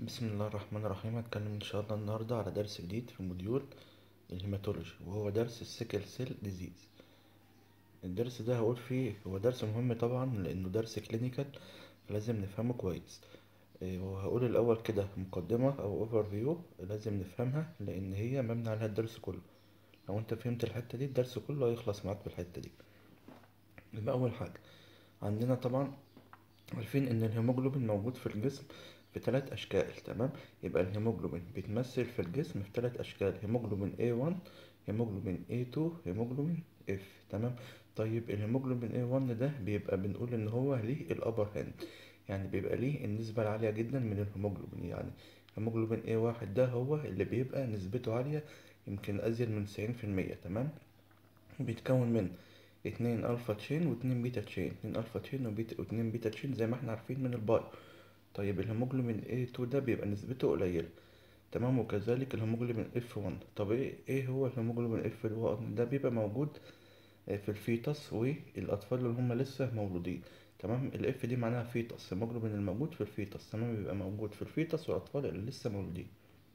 بسم الله الرحمن الرحيم هتكلم ان شاء الله النهارده على درس جديد في موديول الهيماتولوجي وهو درس السيكل سيل ديزيز الدرس ده هقول فيه هو درس مهم طبعا لانه درس كلينيكال لازم نفهمه كويس إيه، وهقول الاول كده مقدمه او اوفر فيو لازم نفهمها لان هي مبني عليها الدرس كله لو انت فهمت الحته دي الدرس كله هيخلص معاك في الحته دي يبقى اول حاجه عندنا طبعا عارفين ان الهيموجلوبين موجود في الجسم في ثلاث اشكال تمام يبقى الهيموجلوبين بيتمثل في الجسم في ثلاث اشكال هيموجلوبين A1 هيموجلوبين A2 هيموجلوبين F تمام طيب الهيموجلوبين A1 ده بيبقى بنقول ان هو ليه الابر هاند يعني بيبقى ليه النسبة العالية جدا من الهيموجلوبين يعني هيموجلوبين A1 ده هو اللي بيبقى نسبته عالية يمكن ازيد من 90% تمام بيتكون من اتنين الفا تشين واتنين بيتا تشين اتنين الفا تشين وبيتا واتنين بيتا تشين زي ما احنا عارفين من البايو طيب الهيموجلوبين A2 ده بيبقى نسبته قليلة تمام وكذلك الهيموجلوبين F1 طب ايه ايه هو الهيموجلوبين F1 ده بيبقى موجود في الفيتس والاطفال اللي هم لسه مولودين تمام الاف دي معناها فيتس الهيموجلوبين الموجود في الفيتس تمام بيبقى موجود في الفيتس والاطفال اللي لسه مولودين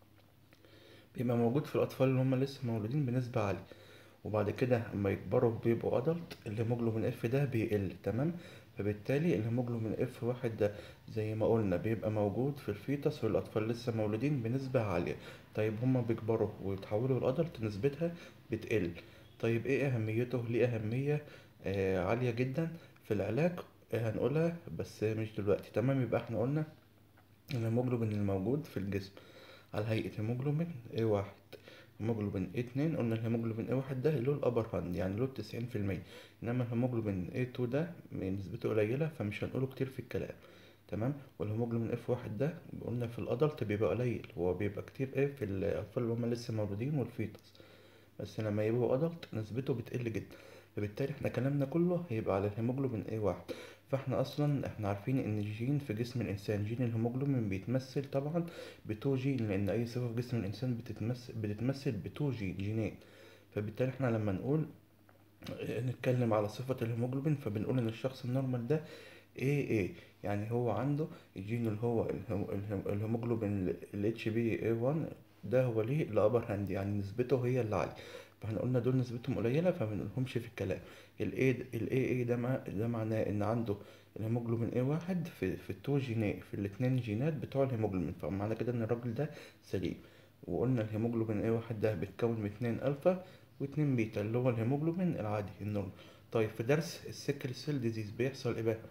بيبقى موجود في الاطفال اللي هم لسه مولودين بنسبة عالية وبعد كده اما يكبروا بيبقوا ادلت الهيموجلوبين اف ده بيقل تمام فبالتالي الهيموجلوبين اف واحد ده زي ما قلنا بيبقى موجود في الفيتس والاطفال لسه مولودين بنسبة عالية طيب هما بيكبروا ويتحولوا لادلت نسبتها بتقل طيب ايه اهميته ليه اهمية آه عالية جدا في العلاج آه هنقولها بس مش دلوقتي تمام يبقى احنا قلنا الهيموجلوبين الموجود في الجسم على هيئة هيموجلوبين ايه واحد هيموجلوبين A2 قلنا الهيموجلوبين A1 ده له الأبر هاند يعني له التسعين في المية إنما الهيموجلوبين A2 ده نسبته قليلة فمش هنقوله كتير في الكلام تمام والهيموجلوبين F1 ده قلنا في الأدلت بيبقى قليل هو بيبقى كتير ايه في الأطفال اللي هما لسه مولودين والفيتس بس لما يبقوا أدلت نسبته بتقل جدا فبالتالي احنا كلامنا كله هيبقى على الهيموجلوبين A1 فاحنا اصلا احنا عارفين ان الجين في جسم الانسان جين الهيموجلوبين بيتمثل طبعا بتو جين لان اي صفه في جسم الانسان بتتمثل بتتمثل بتو جين جينين فبالتالي احنا لما نقول نتكلم على صفه الهيموجلوبين فبنقول ان الشخص النورمال ده ايه ايه يعني هو عنده الجين اللي هو الهيموجلوبين ال اتش بي اي 1 ده هو ليه الابر هاند يعني نسبته هي اللي عاليه فاحنا قلنا دول نسبتهم قليله فما بنقولهمش في الكلام الاي الاي اي ده مع ده معناه ان عنده الهيموجلوبين اي واحد في في التو جينات في الاثنين جينات بتوع الهيموجلوبين فمعنى كده ان الراجل ده سليم وقلنا الهيموجلوبين اي واحد ده بيتكون من اتنين الفا واتنين بيتا اللي هو الهيموجلوبين العادي النورمال طيب في درس السيكل سيل ديزيز بيحصل ايه بقى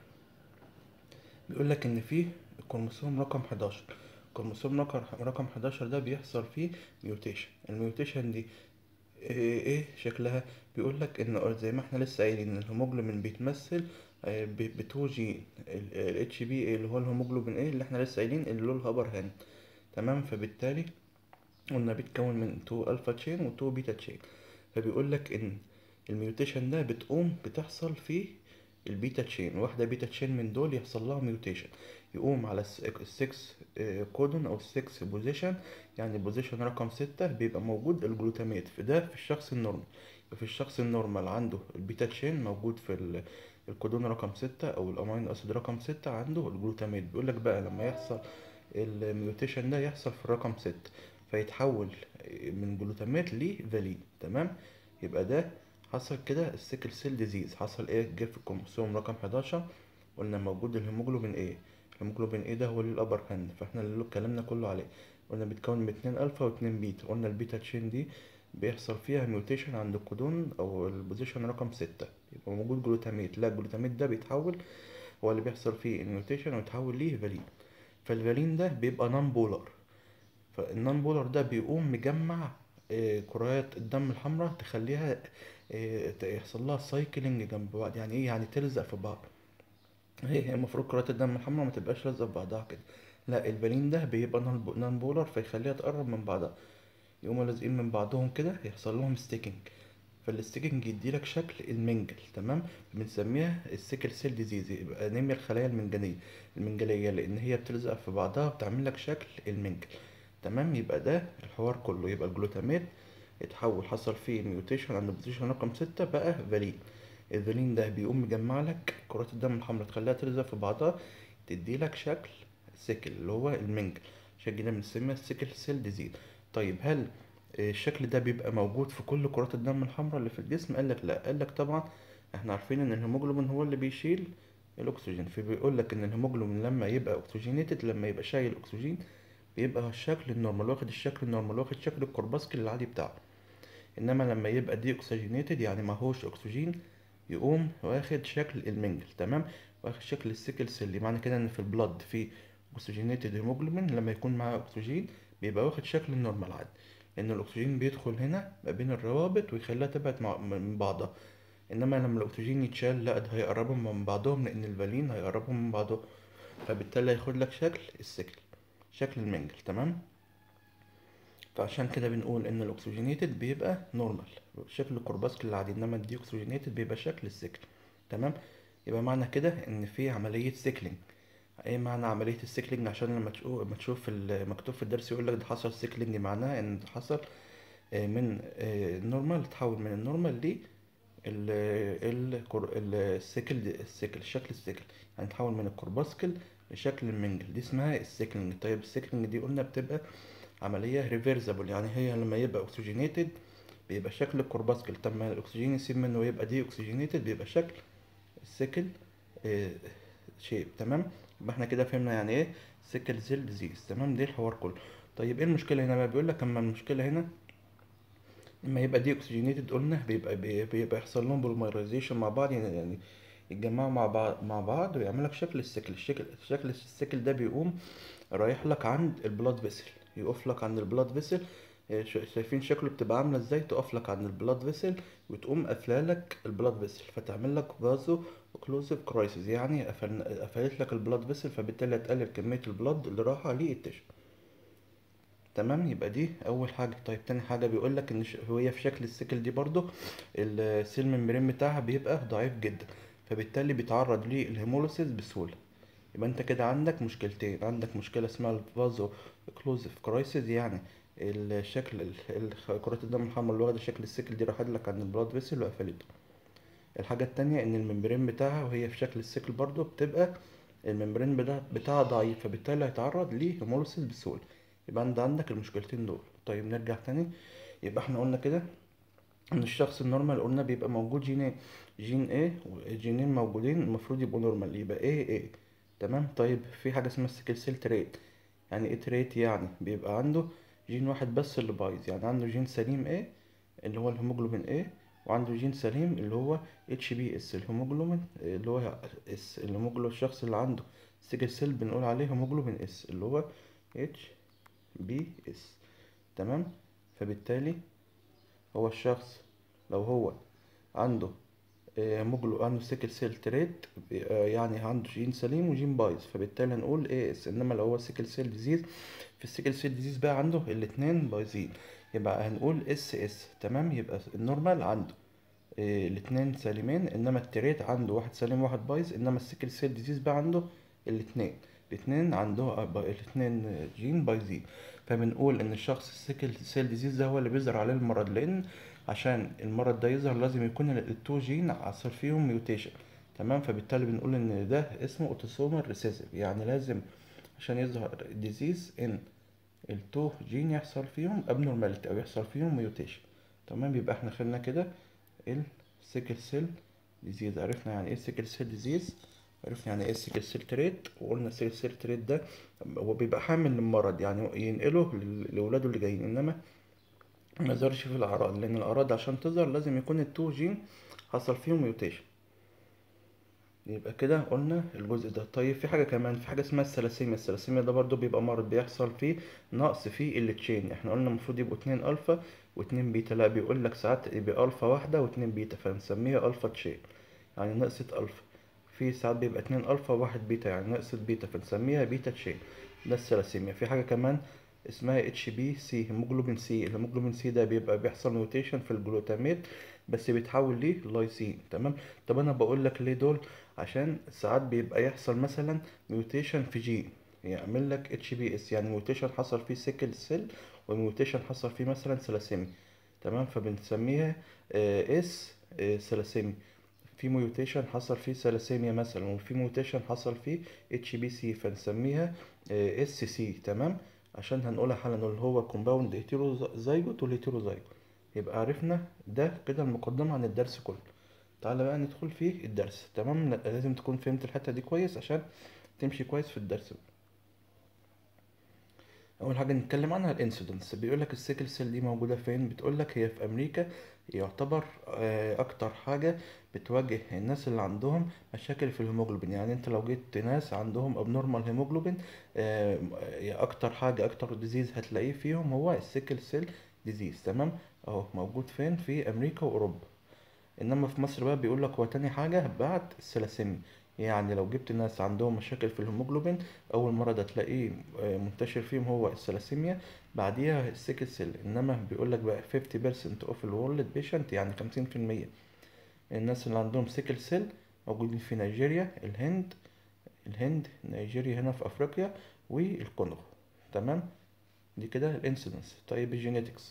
بيقول لك ان فيه الكروموسوم رقم 11 الكروموسوم رقم رقم 11 ده بيحصل فيه ميوتيشن الميوتيشن دي ايه إيه شكلها بيقول لك ان زي ما احنا لسه قايلين ان الهيموجلوبين بيتمثل بتو جين ال اتش بي اللي هو الهيموجلوبين ايه اللي احنا لسه قايلين اللي له الهبر هاند تمام فبالتالي قلنا بيتكون من تو الفا تشين وتو بيتا تشين فبيقول لك ان الميوتيشن ده بتقوم بتحصل في البيتا تشين واحدة بيتا تشين من دول يحصل لها ميوتيشن يقوم على السكس كودون او السكس بوزيشن يعني البوزيشن رقم ستة بيبقى موجود الجلوتاميت في ده في الشخص النورمال في الشخص النورمال عنده البيتا تشين موجود في الكودون رقم ستة او الامينو اسيد رقم ستة عنده الجلوتاميت بيقول لك بقى لما يحصل الميوتيشن ده يحصل في الرقم ستة فيتحول من جلوتاميت لفالين تمام يبقى ده حصل كده السيكل سيل ديزيز حصل ايه جه في الكروموسوم رقم 11 قلنا موجود الهيموجلوبين ايه الهيموجلوبين ايه ده هو اللي الابر هاند فاحنا اللي كلامنا كله عليه قلنا بيتكون من اتنين الفا واتنين بيتا قلنا البيتا تشين دي بيحصل فيها ميوتيشن عند الكودون او البوزيشن رقم ستة يبقى موجود جلوتاميت لا الجلوتاميت ده بيتحول هو اللي بيحصل فيه الميوتيشن ويتحول ليه فالين فالفالين ده بيبقى نون بولر فالنون بولر ده بيقوم مجمع كريات الدم الحمراء تخليها يحصل لها سايكلينج جنب بعض يعني ايه يعني تلزق في بعض هي المفروض كرات الدم الحمراء ما تبقاش لازقه في بعضها كده لا الفالين ده بيبقى نون بولر فيخليها تقرب من بعضها يقوموا لازقين من بعضهم كده يحصل لهم ستيكنج فالستيكنج يديلك شكل المنجل تمام بنسميها السيكل سيل ديزيز يبقى انيميا الخلايا المنجليه المنجليه لان هي بتلزق في بعضها وبتعمل لك شكل المنجل تمام يبقى ده الحوار كله يبقى الجلوتاميت اتحول حصل فيه ميوتيشن عند البوزيشن رقم ستة بقى فالين الفالين ده بيقوم مجمع لك كرات الدم الحمراء تخليها تلزق في بعضها تدي لك شكل سيكل اللي هو المنجل شكل جديد بنسميها السيكل سيل ديزيز طيب هل الشكل ده بيبقى موجود في كل كرات الدم الحمراء اللي في الجسم قال لك لا قال لك طبعا احنا عارفين ان الهيموجلوبين هو اللي بيشيل الاكسجين فبيقول لك ان الهيموجلوبين لما يبقى اوكسجينيتد لما يبقى شايل اكسجين بيبقى الشكل النورمال واخد الشكل النورمال واخد شكل الكرباسكل العادي بتاعه انما لما يبقى دي اوكسجينيتد يعني ما هوش اكسجين يقوم واخد شكل المنجل تمام واخد شكل السيكل سيل معنى كده ان في البلد في اوكسجينيتد هيموجلوبين لما يكون معاه اكسجين بيبقى واخد شكل النورمال عادي ان الاكسجين بيدخل هنا ما بين الروابط ويخليها تبعد مع من بعضها انما لما الاكسجين يتشال لا ده هيقربهم من بعضهم لان الفالين هيقربهم من بعضهم فبالتالي هياخد لك شكل السيكل شكل المنجل تمام فعشان كده بنقول ان الاكسجينيتد بيبقى نورمال شكل الكرباسكل العادي انما الدي اوكسجينيتد بيبقى شكل السيكل تمام يبقى معنى كده ان في عمليه سيكلينج ايه معنى عمليه السيكلينج عشان لما تشوف لما تشوف المكتوب في الدرس يقول لك ده حصل سيكلينج معناها ان ده حصل من النورمال تحول من النورمال ل السيكل السيكل شكل السيكل يعني تحول من الكرباسكل لشكل المنجل دي اسمها السيكلينج طيب السيكلينج دي قلنا بتبقى عملية ريفيرسبل يعني هي لما يبقى اوكسجينيتد بيبقى شكل الكرباسكل طب ما الاكسجين يسيب منه ويبقى دي اوكسجينيتد بيبقى شكل السيكل اه شيب تمام يبقى احنا كده فهمنا يعني ايه سيكل سيل ديزيز تمام دي الحوار كله طيب ايه المشكلة هنا بقى بيقول لك اما المشكلة هنا اما يبقى دي اوكسجينيتد قلنا بيبقى بيبقى يحصل لهم بوليمرايزيشن مع بعض يعني يعني يتجمعوا مع بعض مع بعض ويعمل لك شكل السيكل الشكل شكل السيكل ده بيقوم رايح لك عند البلاد فيسل يقف لك عند البلاد فيسل شايفين شكله بتبقى عامله ازاي تقف لك عند البلاد فيسل وتقوم قافله لك البلاد فيسل فتعمل لك فازو اوكلوزيف كرايسيس يعني قفلت لك البلاد فيسل فبالتالي هتقلل كميه البلاد اللي رايحه للتشو تمام يبقى دي اول حاجه طيب تاني حاجه بيقول لك ان هي في شكل السيكل دي برضو السيل ممبرين بتاعها بيبقى ضعيف جدا فبالتالي بيتعرض للهيموليسيس بسهوله يبقى انت كده عندك مشكلتين عندك مشكله اسمها الفازو اوكلوزيف كرايسيس يعني الشكل كرات الدم الحمراء اللي واخده شكل السيكل دي راحت لك عند البلاد فيسل وقفلته الحاجه التانية ان الممبرين بتاعها وهي في شكل السيكل برضو بتبقى الممبرين بتاعها ضعيف فبالتالي هيتعرض لهيموليسيس بسهوله يبقى انت عندك المشكلتين دول طيب نرجع تاني يبقى احنا قلنا كده ان الشخص النورمال قلنا بيبقى موجود جينين جين ايه وجينين موجودين المفروض يبقوا نورمال يبقى ايه ايه تمام طيب في حاجه اسمها السيكل سيل تريت يعني ايه تريت يعني بيبقى عنده جين واحد بس اللي بايظ يعني عنده جين سليم ايه اللي هو الهيموجلوبين ايه وعنده جين سليم اللي هو اتش بي اس الهيموجلوبين اللي هو اس الهيموجلوبين الشخص اللي عنده سيكل سيل بنقول عليه هيموجلوبين اس اللي هو اتش بي اس تمام فبالتالي هو الشخص لو هو عنده مجلو عنده سيكل سيل تريت يعني عنده جين سليم وجين بايظ فبالتالي هنقول اي اس انما لو هو سيكل سيل ديزيز في السيكل سيل ديزيز بقى عنده الاتنين بايظين يبقى هنقول اس اس تمام يبقى النورمال عنده الاتنين سليمين انما التريت عنده واحد سليم واحد بايظ انما السيكل سيل ديزيز بقى عنده الاتنين الاتنين عنده الاتنين جين بايظين فبنقول ان الشخص السيكل سيل ديزيز ده هو اللي بيظهر عليه المرض لان عشان المرض ده يظهر لازم يكون التو جين حصل فيهم ميوتيشن تمام فبالتالي بنقول ان ده اسمه اوتوسومال ريسيسيف يعني لازم عشان يظهر ديزيز ان التو جين يحصل فيهم ابنورماليتي او يحصل فيهم ميوتيشن تمام يبقى احنا خدنا كده السيكل سيل ديزيز عرفنا يعني ايه السيكل سيل ديزيز عرفنا يعني ايه السيكل سيل تريت وقلنا السيكل سيل تريت ده هو بيبقى حامل للمرض يعني ينقله لاولاده اللي جايين انما ما يظهرش في الاعراض لان الاعراض عشان تظهر لازم يكون التو جين حصل فيهم ميوتيشن يبقى كده قلنا الجزء ده طيب في حاجه كمان في حاجه اسمها الثلاسيميا الثلاسيميا ده برضو بيبقى مرض بيحصل فيه نقص في التشين احنا قلنا المفروض يبقوا اتنين الفا واتنين بيتا لا بيقول لك ساعات يبقى الفا واحده واتنين بيتا فنسميها الفا تشين يعني نقصت الفا في ساعات بيبقى اتنين الفا وواحد بيتا يعني نقصت بيتا فنسميها بيتا تشين ده الثلاسيميا في حاجه كمان اسمها اتش بي سي هيموجلوبين سي الهيموجلوبين سي ده بيبقى بيحصل ميوتيشن في الجلوتاميت بس بيتحول ليه لايسين تمام طب انا بقول لك ليه دول عشان ساعات بيبقى يحصل مثلا ميوتيشن في جين يعمل لك اتش بي اس يعني ميوتيشن حصل فيه سيكل سيل وميوتيشن حصل فيه مثلا ثلاسيمي تمام فبنسميها اس ثلاسيمي في ميوتيشن حصل فيه ثلاسيميا مثلا وفي ميوتيشن حصل فيه اتش بي سي فنسميها اس سي تمام عشان هنقولها حالا اللي هو كومباوند هيتيروزايجوت والهيتيروزايجوت يبقى عرفنا ده كده المقدمة عن الدرس كله تعالى بقى ندخل في الدرس تمام لازم تكون فهمت الحتة دي كويس عشان تمشي كويس في الدرس اول حاجه نتكلم عنها الانسيدنس بيقول لك السيكل سيل دي موجوده فين بتقول لك هي في امريكا يعتبر آه، اكتر حاجه بتواجه الناس اللي عندهم مشاكل في الهيموجلوبين يعني انت لو جيت ناس عندهم ابنورمال هيموجلوبين آه، اكتر حاجه اكتر ديزيز هتلاقيه فيهم هو السيكل سيل ديزيز تمام اهو موجود فين في امريكا واوروبا انما في مصر بقى بيقول لك هو تاني حاجه بعد الثلاسيميا يعني لو جبت ناس عندهم مشاكل في الهيموجلوبين اول مرض هتلاقيه آه، منتشر فيهم هو الثلاسيميا بعديها السيكل سيل انما بيقول لك بقى 50% اوف الورلد بيشنت يعني 50% الناس اللي عندهم سيكل سيل موجودين في نيجيريا الهند الهند نيجيريا هنا في افريقيا والكونغو تمام دي كده الانسيدنس طيب الجينيتكس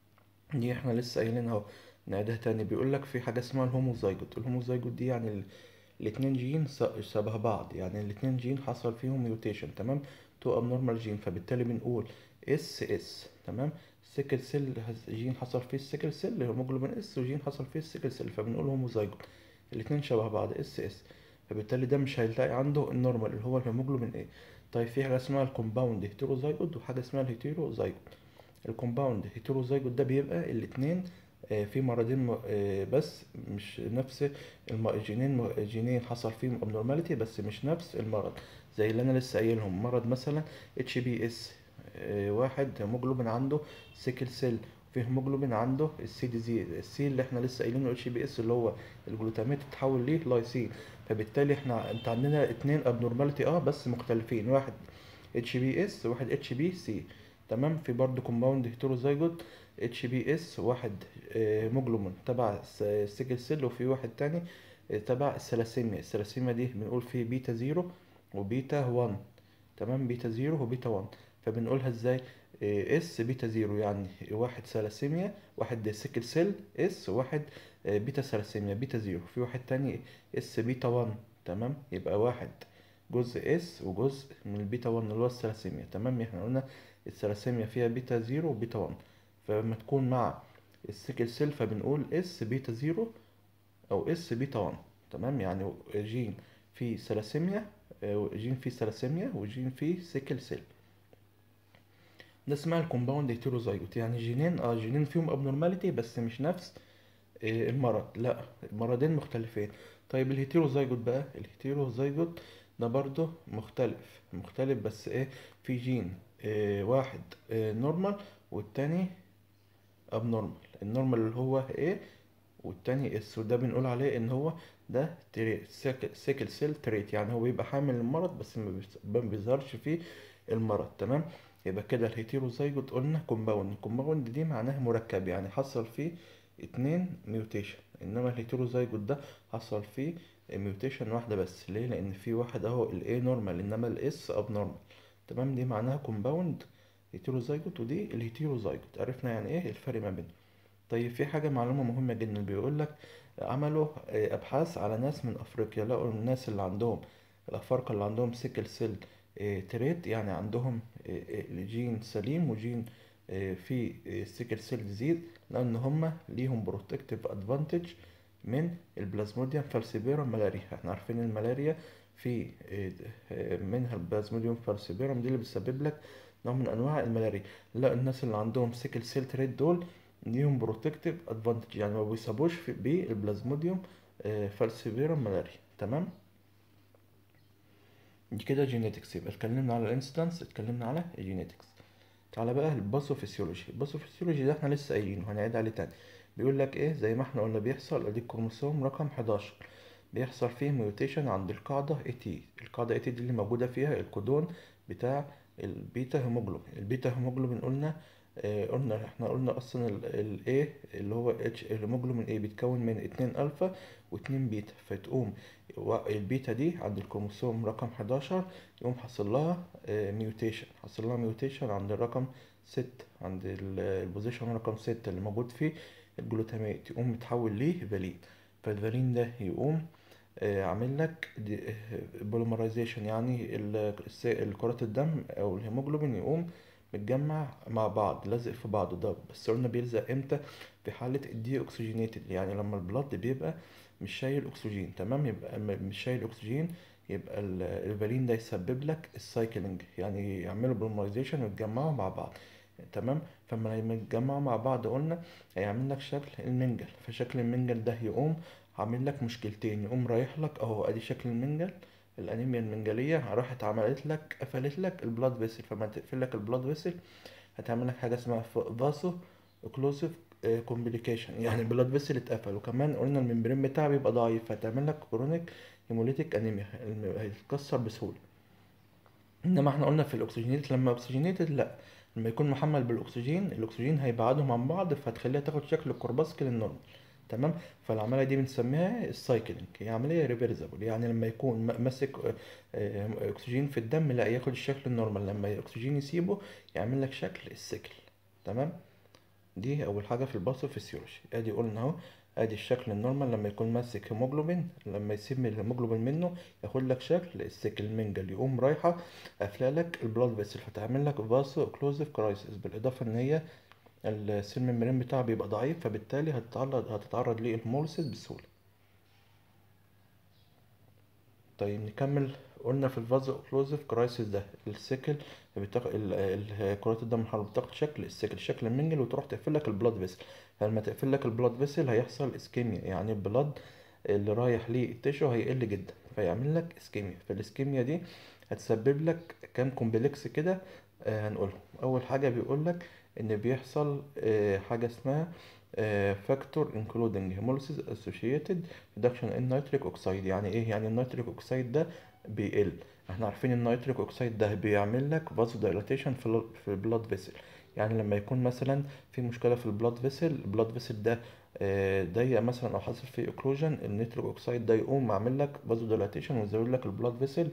دي احنا لسه قايلينها اهو نعيدها تاني بيقول لك في حاجه اسمها الهوموزايجوت الهوموزايجوت دي يعني ال- الاتنين جين س- شبه بعض يعني الاتنين جين حصل فيهم ميوتيشن تمام تو ابنورمال جين فبالتالي بنقول اس اس تمام السيكل سيل هز- جين حصل فيه السيكل سيل الهيموجلوبين اس وجين حصل فيه السيكل سيل فبنقول هوموزايجوت الاتنين شبه بعض اس اس فبالتالي ده مش هيلاقي عنده النورمال اللي هو الهيموجلوبين ايه طيب في حاجه اسمها الكومباوند هيتيروزايجوت وحاجه اسمها الهيتيروزايجوت الكومباوند هيتيروزايجوت ده بيبقى الاتنين آه، في مرضين م- آه، بس مش نفس الم- الجينين جينين حصل فيهم abnormality بس مش نفس المرض زي اللي انا لسه قايلهم مرض مثلا اتش بي اس واحد هيموجلوبين عنده سيكل سيل في هيموجلوبين عنده السي دي زي السي اللي احنا لسه قايلينه اتش بي اس اللي هو الجلوتاميت اتحول ليه لايسين فبالتالي احنا انت عندنا اتنين abnormality اه بس مختلفين واحد اتش بي اس وواحد اتش بي سي تمام في برضه كومباوند هيتروزايجوت اتش بي اس واحد آه، هيموجلوبين تبع السيكل سيل وفي واحد تاني آه، تبع الثلاسيميا الثلاسيميا دي بنقول فيه بيتا زيرو وبيتا 1 تمام بيتا زيرو وبيتا 1 فبنقولها ازاي آه، اس بيتا زيرو يعني واحد ثلاسيميا واحد سيكل سيل اس واحد آه، بيتا ثلاسيميا بيتا زيرو في واحد تاني اس بيتا 1 تمام يبقى واحد جزء اس وجزء من البيتا 1 اللي هو الثلاسيميا تمام احنا قلنا الثلاسيميا فيها بيتا زيرو وبيتا 1 فلما تكون مع السيكل سيل فبنقول اس بيتا زيرو او اس بيتا 1 تمام يعني جين فيه ثلاسيميا آه، جين فيه ثلاسيميا وجين فيه سيكل سيل ده اسمها الكومباوند هيتيروزايجوت يعني جينين اه جينين فيهم ابنورماليتي بس مش نفس آه، المرض لا المرضين مختلفين طيب الهيتيروزايجوت بقى الهيتيروزايجوت ده برضه مختلف مختلف بس ايه في جين آه، واحد نورمال والتاني ابنورمال النورمال اللي هو ايه والتاني اس وده بنقول عليه ان هو ده تريت سيكل سيل تريت يعني هو بيبقى حامل المرض بس ما بيس- ما بيظهرش فيه المرض تمام يبقى كده الهيتيروزايجوت قلنا كومباوند الكومباوند دي معناها مركب يعني حصل فيه اتنين ميوتيشن انما الهيتيروزايجوت ده حصل فيه ميوتيشن واحدة بس ليه لان في واحد اهو الاي نورمال انما الاس ابنورمال تمام دي معناها كومباوند هيتيروزايجوت ودي الهيتيروزايجوت عرفنا يعني ايه الفرق ما بينهم طيب في حاجة معلومة مهمة جدا بيقول لك عملوا آه، أبحاث على ناس من أفريقيا لقوا الناس اللي عندهم الأفارقة اللي عندهم سيكل سيل آه، تريت يعني عندهم آه، آه، جين سليم وجين آه، في سيكل سيل ديزيز لأن هما ليهم بروتكتيف أدفانتج من البلازموديوم فالسيبيرم ملاريا احنا عارفين الملاريا في آه، آه، منها البلازموديوم فالسيبيرم دي اللي بتسبب لك نوع من أنواع الملاريا لا الناس اللي عندهم سيكل سيل تريت دول ليهم بروتكتيف ادفانتج يعني ما بيصابوش في- بالبلازموديوم آه، فالسيفيرم ملاريا تمام دي كده جينيتكس يبقى اتكلمنا على الانسيدنس اتكلمنا على الجينيتكس تعالى بقى الباثوفيسيولوجي الباثوفيسيولوجي ده احنا لسه قايلينه هنعيد عليه تاني بيقول لك ايه زي ما احنا قلنا بيحصل ادي الكروموسوم رقم 11 بيحصل فيه ميوتيشن عند القاعدة اي تي القاعدة اي تي دي اللي موجودة فيها الكودون بتاع البيتا هيموجلوبين البيتا هيموجلوبين قلنا آه قلنا احنا قلنا اصلا الاي اللي هو اتش الهيموجلوبين ايه بيتكون من اتنين الفا واتنين بيتا فتقوم و- البيتا دي عند الكروموسوم رقم 11 يقوم حصل لها ميوتيشن حصل لها ميوتيشن عند الرقم 6 عند ال- البوزيشن رقم 6 اللي موجود فيه الجلوتاميت يقوم متحول ليه فالين فالفالين ده يقوم آه، عامل لك بوليمرايزيشن يعني ال- الس- الكرات الدم او الهيموجلوبين يقوم متجمع مع بعض لازق في بعضه ده بس قلنا بيلزق امتى في حالة الدي اوكسجينيتد يعني لما البلد بيبقى مش شايل اكسجين تمام يبقى م- مش شايل اكسجين يبقى ال- الفالين ده يسبب لك السايكلينج يعني يعملوا بوليمرايزيشن ويتجمعوا مع بعض تمام فلما يتجمعوا مع بعض قلنا هيعمل لك شكل المنجل فشكل المنجل ده يقوم عامل لك مشكلتين يقوم رايح لك اهو ادي شكل المنجل الانيميا المنجليه راحت عملت لك قفلت لك البلاد فيسل فما تقفل لك البلاد فيسل هتعمل لك حاجه اسمها فاسو اوكلوسيف كومبليكيشن يعني البلاد فيسل اتقفل وكمان قلنا الممبرين بتاعه بيبقى ضعيف فهتعمل لك كرونيك هيموليتيك انيميا الم- هيتكسر بسهوله انما احنا قلنا في الاكسجينيت لما اكسجينيتد لا لما يكون محمل بالاكسجين الاكسجين هيبعدهم عن بعض فهتخليها تاخد شكل الكرباسكل النورمال تمام فالعمليه دي بنسميها السايكلينج هي عمليه ريفرسبل يعني لما يكون م- ماسك آه، آه، اكسجين في الدم لا ياخد الشكل النورمال لما الاكسجين يسيبه يعمل لك شكل السكل تمام دي اول حاجه في الباثوفيسيولوجي ادي قلنا اهو ادي الشكل النورمال لما يكون ماسك هيموجلوبين لما يسيب من الهيموجلوبين منه ياخد لك شكل السكل المنجل يقوم رايحه قافله لك البلاد فيسل فتعمل لك فاسو اوكلوزيف كرايسيس بالاضافه ان هي السيل ميمبرين بتاعها بيبقى ضعيف فبالتالي هتتعرض هتتعرض للهيموليسيس بسهوله طيب نكمل قلنا في الفازو اوكلوزيف كرايسيس ده السيكل بتاخد ال- ال- كرات الدم الحمراء بتاخد شكل السيكل شكل المنجل وتروح تقفل لك البلاد فيسل فلما تقفل لك البلاد فيسل هيحصل اسكيميا يعني البلاد اللي رايح للتيشو هيقل جدا فيعمل لك اسكيميا فالاسكيميا دي هتسبب لك كام كومبلكس كده آه هنقولهم اول حاجه بيقول لك ان بيحصل آه حاجه اسمها فاكتور انكلودنج هيموليسيس اسوشيتد ريدكشن ان نيتريك اوكسيد يعني ايه يعني النيتريك اوكسيد ده بيقل احنا عارفين النيتريك اوكسيد ده بيعمل لك فازو دايلاتيشن في ال في البلاد فيسل يعني لما يكون مثلا في مشكله في البلاد فيسل البلاد فيسل ده آه، ضيق مثلا او حصل فيه اوكلوجن النيتريك اوكسيد ده يقوم عامل لك فازو دايلاتيشن ويزود لك البلاد فيسل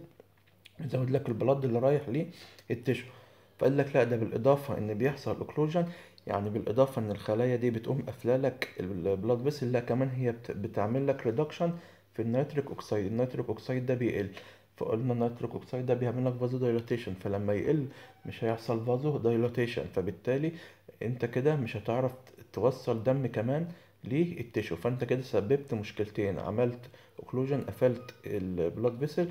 يزود لك البلاد اللي رايح ليه التشو فقال لك لا ده بالاضافه ان بيحصل اوكلوجن يعني بالاضافه ان الخلايا دي بتقوم قافله لك البلاد فيسل لا كمان هي بت- بتعمل لك ريدكشن في النيتريك اوكسيد النيتريك اوكسيد ده بيقل فقلنا النيتريك اوكسيد ده بيعمل لك فازو دايلاتيشن فلما يقل مش هيحصل فازو دايلاتيشن فبالتالي انت كده مش هتعرف توصل دم كمان للتشو فانت كده سببت مشكلتين عملت اوكلوجن قفلت البلاد فيسل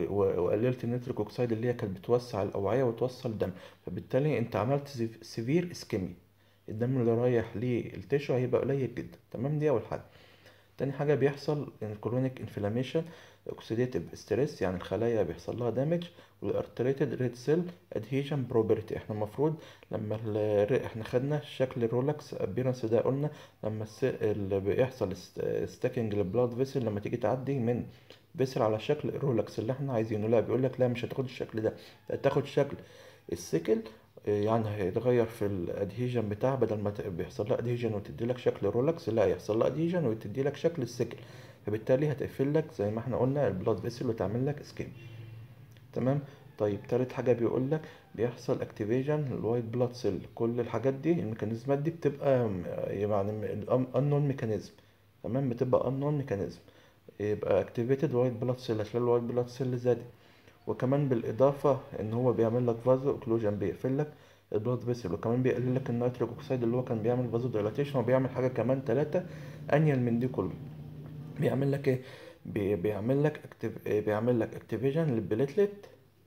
وقللت النيتريك اوكسيد اللي هي كانت بتوسع الاوعيه وتوصل دم فبالتالي انت عملت سيفير اسكيميا الدم اللي رايح للتشو هيبقى قليل جدا تمام دي اول حاجه تاني حاجه بيحصل الكرونيك انفلاميشن اوكسيديتيف ستريس يعني الخلايا بيحصل لها دامج والارتريتد ريد سيل ادهيجن بروبرتي احنا المفروض لما ال- احنا خدنا شكل الرولكس ابيرنس ده قلنا لما الس... اللي بيحصل ستاكينج للبلاد فيسل لما تيجي تعدي من فيسل على شكل الرولكس اللي احنا عايزينه لا بيقول لك لا مش هتاخد الشكل ده هتاخد شكل السيكل آه، يعني هيتغير في الادهيجن بتاعها بدل ما ت- بيحصل لها ادهيجن وتدي لك شكل رولكس لا يحصل لها ادهيجن وتدي لك شكل السيكل فبالتالي هتقفل لك زي ما احنا قلنا البلاد فيسل وتعمل لك اسكيم تمام طيب تالت حاجة بيقول لك بيحصل اكتيفيشن الوايت بلاد سيل كل الحاجات دي الميكانيزمات دي بتبقى م- يعني unknown ميكانيزم تمام بتبقى unknown ميكانيزم يبقى activated white blood cell عشان الوايت بلاد سيل زادت وكمان بالإضافة إن هو بيعمل لك فازو اوكلوجن بيقفل لك البلاد فيسل وكمان بيقلل لك النيتريك اوكسيد اللي هو كان بيعمل فازو دايلاتيشن وبيعمل حاجة كمان تلاتة أنيل من دي كله بيعمل لك ايه بي- بيعمل لك اكتيف بيعمل لك اكتيفيشن للبليتلت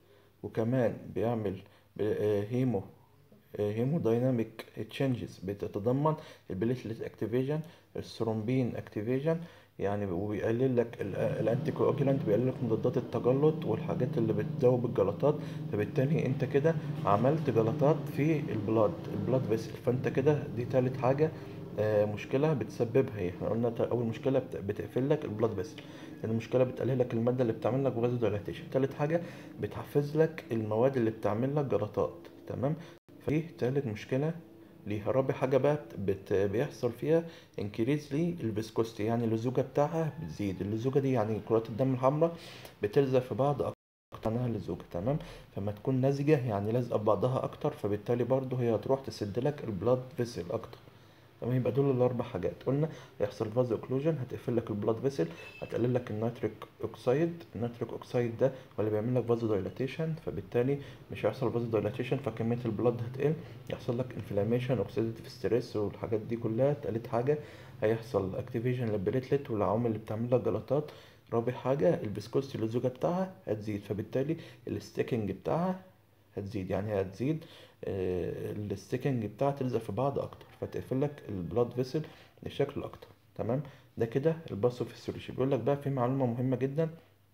وكمان بيعمل ب- آه، هيمو آه، هيمو دايناميك تشينجز بتتضمن البليتلت اكتيفيشن الثرومبين اكتيفيشن يعني وبيقلل لك ال- الانتي كواجولانت بيقلل لك مضادات التجلط والحاجات اللي بتذوب الجلطات فبالتالي انت كده عملت جلطات في البلاد البلاد فيسل فانت كده دي تالت حاجه آه، مشكله بتسببها هي احنا قلنا تا- اول مشكله بت- بتقفل لك البلاد فيسل تاني مشكله بتقلل لك الماده اللي بتعمل لك فازو دايلاتيشن تالت حاجه بتحفز لك المواد اللي بتعمل لك جلطات تمام فدي تالت مشكله ليها رابع حاجه بقى بت... بيحصل فيها انكريز للفيسكوستي يعني اللزوجه بتاعها بتزيد اللزوجه دي يعني كرات الدم الحمراء بتلزق في بعض اكتر عنها اللزوجه تمام فما تكون لزجه يعني لازقه ببعضها اكتر فبالتالي برضه هي هتروح تسد لك البلاد فيسل اكتر تمام يبقى دول الاربع حاجات قلنا هيحصل فازو اوكلوجن هتقفل لك البلاد فيسل هتقلل لك النيتريك اوكسيد النيتريك اوكسيد ده ولا بيعمل لك فازو دايلاتيشن فبالتالي مش هيحصل فازو دايلاتيشن فكميه البلاد هتقل يحصل لك انفلاميشن اوكسيديتيف ستريس والحاجات دي كلها تالت حاجه هيحصل اكتيفيشن للبليتلت والعوامل اللي بتعمل لك جلطات رابع حاجه الفيسكوستي اللزوجه بتاعها هتزيد فبالتالي الستيكنج بتاعها هتزيد يعني هتزيد آه، الستيكنج بتاعها تلزق في بعض اكتر فتقفل لك البلاد فيسل بشكل اكتر تمام ده كده الباثوفيسيولوجي بيقول لك بقى في معلومه مهمه جدا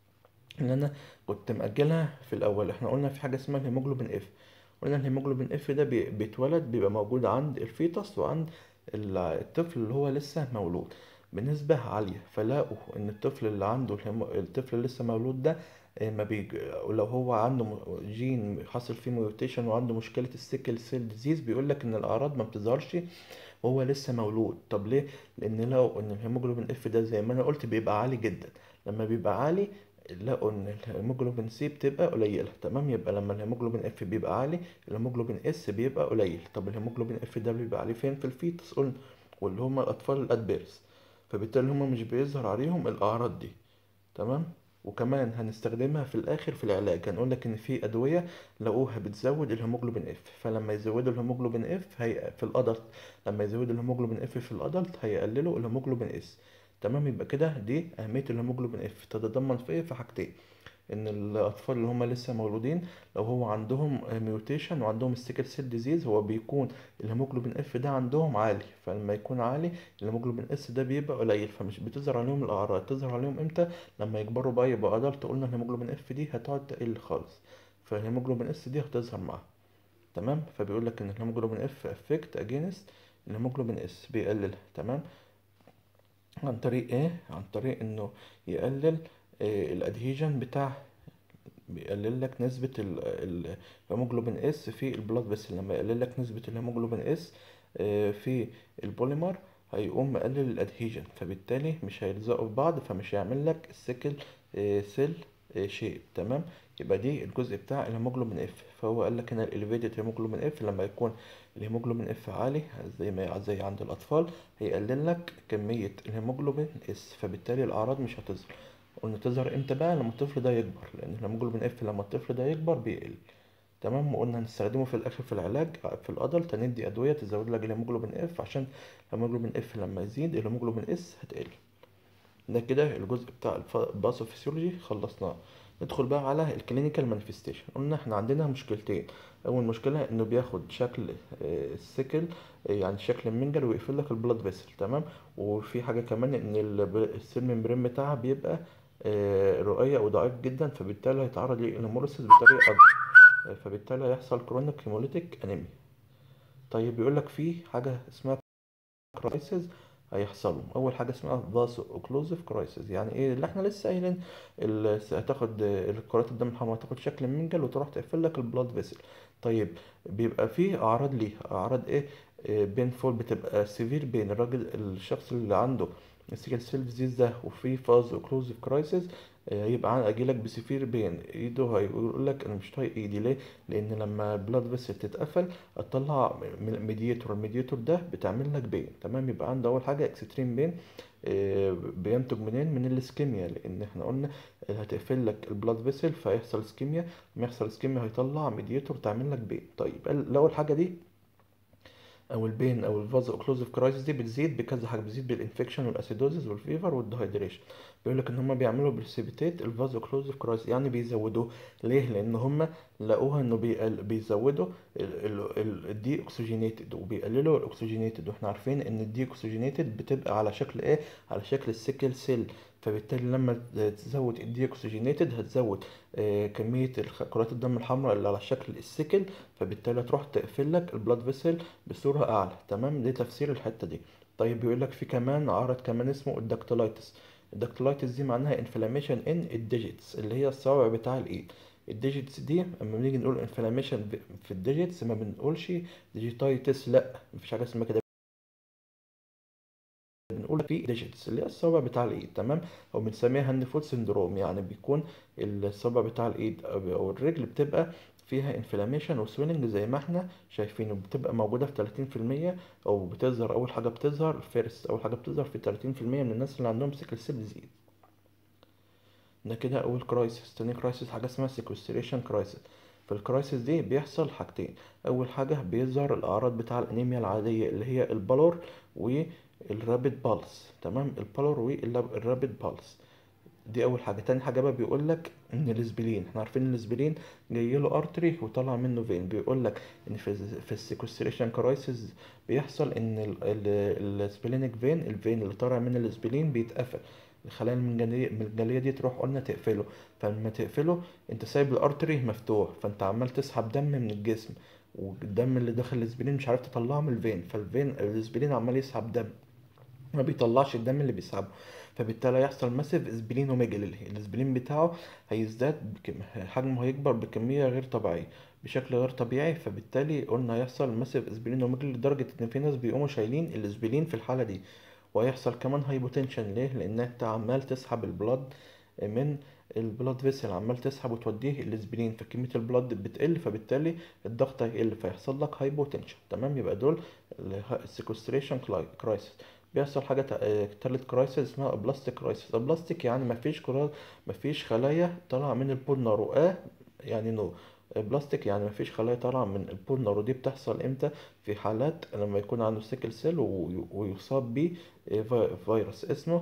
ان انا كنت مأجلها في الاول احنا قلنا في حاجه اسمها الهيموجلوبين اف قلنا الهيموجلوبين اف ده بي- بيتولد بيبقى موجود عند الفيتس وعند ال- الطفل اللي هو لسه مولود بنسبة عالية فلاقوا ان الطفل اللي عنده الهيمو... الطفل اللي لسه مولود ده آه، ما بيج... لو هو عنده م- جين حصل فيه ميوتيشن وعنده مشكلة السيكل سيل ديزيز بيقول لك ان الاعراض ما بتظهرش وهو لسه مولود طب ليه لان لو ان الهيموجلوبين اف ده زي ما انا قلت بيبقى عالي جدا لما بيبقى عالي لقوا ان الهيموجلوبين سي بتبقى قليله تمام يبقى لما الهيموجلوبين اف بيبقى عالي الهيموجلوبين اس بيبقى قليل طب الهيموجلوبين اف ده بيبقى عالي فين في الفيتس قلنا واللي هم الاطفال الادبيرس فبالتالي هم مش بيظهر عليهم الاعراض دي تمام وكمان هنستخدمها في الاخر في العلاج هنقول لك ان في ادويه لقوها بتزود الهيموجلوبين اف فلما يزودوا الهيموجلوبين اف هي في الادلت لما يزودوا الهيموجلوبين اف في الادلت هيقللوا الهيموجلوبين اس تمام يبقى كده دي اهميه الهيموجلوبين اف تتضمن في ايه في حاجتين ان الاطفال اللي هم لسه مولودين لو هو عندهم ميوتيشن وعندهم ستيكل سيل ديزيز هو بيكون الهيموجلوبين اف ده عندهم عالي فلما يكون عالي الهيموجلوبين اس ده بيبقى قليل فمش بتظهر عليهم الاعراض تظهر عليهم امتى لما يكبروا بقى يبقى ادلت قلنا الهيموجلوبين اف دي هتقعد تقل خالص فالهيموجلوبين اس دي هتظهر معاها تمام فبيقول لك ان الهيموجلوبين اف افكت اجينست الهيموجلوبين اس بيقللها تمام عن طريق ايه عن طريق انه يقلل آه الادهيجن بتاع بيقلل لك نسبة ال- ال- الهيموجلوبين اس في البلاد بس لما يقلل لك نسبة الهيموجلوبين اس آه، في البوليمر هيقوم مقلل الادهيجن فبالتالي مش هيلزقوا في بعض فمش هيعمل لك السيكل سيل شيب تمام يبقى دي الجزء بتاع الهيموجلوبين اف فهو قال لك هنا الاليفيتد هيموجلوبين اف لما يكون الهيموجلوبين اف عالي زي ما زي عند الاطفال هيقلل لك كمية الهيموجلوبين اس فبالتالي الاعراض مش هتظهر قلنا تظهر امتى بقى لما الطفل ده يكبر لان الهيموجلوبين اف لما الطفل ده يكبر بيقل تمام وقلنا هنستخدمه في الاخر في العلاج في الادلت هندي ادويه تزود لك الهيموجلوبين اف عشان الهيموجلوبين اف لما يزيد الهيموجلوبين اس هتقل ده كده الجزء بتاع الباثوفيسيولوجي خلصناه ندخل بقى على الكلينيكال مانيفستيشن قلنا احنا عندنا مشكلتين اول مشكله انه بياخد شكل آه، السيكل آه، يعني شكل المنجل ويقفل لك البلاد فيسل تمام وفي حاجه كمان ان الب- السيل ممبرين بتاعها بيبقى آه، رقيق وضعيف جدا فبالتالي هيتعرض للهيموليسيس بطريقه اكبر آه، فبالتالي هيحصل كرونيك هيموليتيك انيميا طيب بيقول لك في حاجه اسمها كرايسيس هيحصلوا اول حاجه اسمها فاسو اوكلوزيف كرايسيس يعني ايه اللي احنا لسه قايلين ال- هتاخد الكرات الدم الحمراء هتاخد شكل المنجل وتروح تقفل لك البلاد فيسل طيب بيبقى فيه اعراض ليها اعراض ايه بين فول بتبقى سيفير بين الراجل الشخص اللي عنده السيكل سيل ديزيز ده وفي فاز اوكلوزيف كرايسيس يبقى اجي لك بسيفير بين ايده هيقول لك انا مش طايق ايدي ليه لان لما البلاد فيسل تتقفل هتطلع ميديتور الميديتور ده بتعمل لك بين تمام يبقى عنده اول حاجه اكستريم بين بينتج منين من الاسكيميا لان احنا قلنا هتقفل لك البلاد فيسل فيحصل اسكيميا لما يحصل اسكيميا هيطلع ميديتور تعمل لك بين طيب الاول حاجه دي او البين او الفازو اوكلوزيف كرايسيس دي بتزيد بكذا حاجه بتزيد بالانفكشن والاسيدوزيس والفيفر والدهيدريشن بيقول لك ان هم بيعملوا بريسيبيتيت الفازو اوكلوزيف كرايسيس يعني بيزودوه ليه لان هم لقوها انه بيقل بيزودوا الدي اوكسجينيتد وبيقللوا الاكسجينيتد واحنا عارفين ان الدي اوكسجينيتد بتبقى على شكل ايه على شكل السيكل سيل فبالتالي لما تزود الدي اوكسجينيتد هتزود آه، كميه الخ- كرات الدم الحمراء اللي على شكل السيكل فبالتالي تروح تقفل لك البلاد فيسل بصوره اعلى تمام دي تفسير الحته دي طيب بيقول لك في كمان عرض كمان اسمه الدكتولايتس الدكتولايتس دي معناها انفلاميشن ان الديجيتس اللي هي الصوابع بتاع الايد الديجيتس دي اما بنيجي نقول انفلاميشن في الديجيتس ما بنقولش ديجيتايتس لا مفيش حاجه اسمها كده بنقول في ديجيتس اللي هي الصابع بتاع الايد تمام او بنسميها هاند فوت سندروم يعني بيكون الصابع بتاع الايد او الرجل بتبقى فيها انفلاميشن وسويلنج زي ما احنا شايفين بتبقى موجودة في 30% او بتظهر اول حاجة بتظهر فيرست اول حاجة بتظهر في 30% من الناس اللي عندهم سيكل سيل ديزيز ده كده اول كرايسيس تاني كرايسيس حاجة اسمها سيكوستريشن كرايسيس في الكرايسيس دي بيحصل حاجتين اول حاجة بيظهر الاعراض بتاع الانيميا العادية اللي هي البالور والرابid بالس تمام البالور والرابid بالس دي اول حاجه تاني حاجه بقى بيقول لك ان الاسبلين احنا عارفين ان الاسبلين جاي له ارتري وطلع منه فين بيقول لك ان في في السيكوستريشن كرايسيس بيحصل ان الاسبلينيك فين الفين اللي طالع من الاسبلين بيتقفل الخلايا المنجلية المنجلية دي تروح قلنا تقفله فلما تقفله انت سايب الارتري مفتوح فانت عمال تسحب دم من الجسم والدم اللي داخل الاسبلين مش عارف تطلعه من الفين فالفين الاسبلين عمال يسحب دم ما بيطلعش الدم اللي بيسحبه فبالتالي هيحصل ماسيف اسبلينوميجالي الاسبلين بتاعه هيزداد بكم... حجمه هيكبر بكمية غير طبيعية بشكل غير طبيعي فبالتالي قلنا هيحصل ماسيف اسبلينوميجالي لدرجة ان في ناس بيقوموا شايلين الاسبلين في الحالة دي وهيحصل كمان هايبوتنشن ليه لان انت عمال تسحب البلاد من البلاد فيسل عمال تسحب وتوديه الاسبرين فكميه البلاد بتقل فبالتالي الضغط هيقل فيحصل لك هايبوتنشن تمام يبقى دول السيكوستريشن كرايسيس بيحصل حاجه تالت كرايسيس اسمها ابلاستيك كرايسيس ابلاستيك يعني مفيش كرات مفيش خلايا طالعه من البول نارو اه يعني نو بلاستيك يعني مفيش خلايا طالعه من البول نارو دي بتحصل امتى في حالات لما يكون عنده سيكل سيل ويصاب بيه فيروس اسمه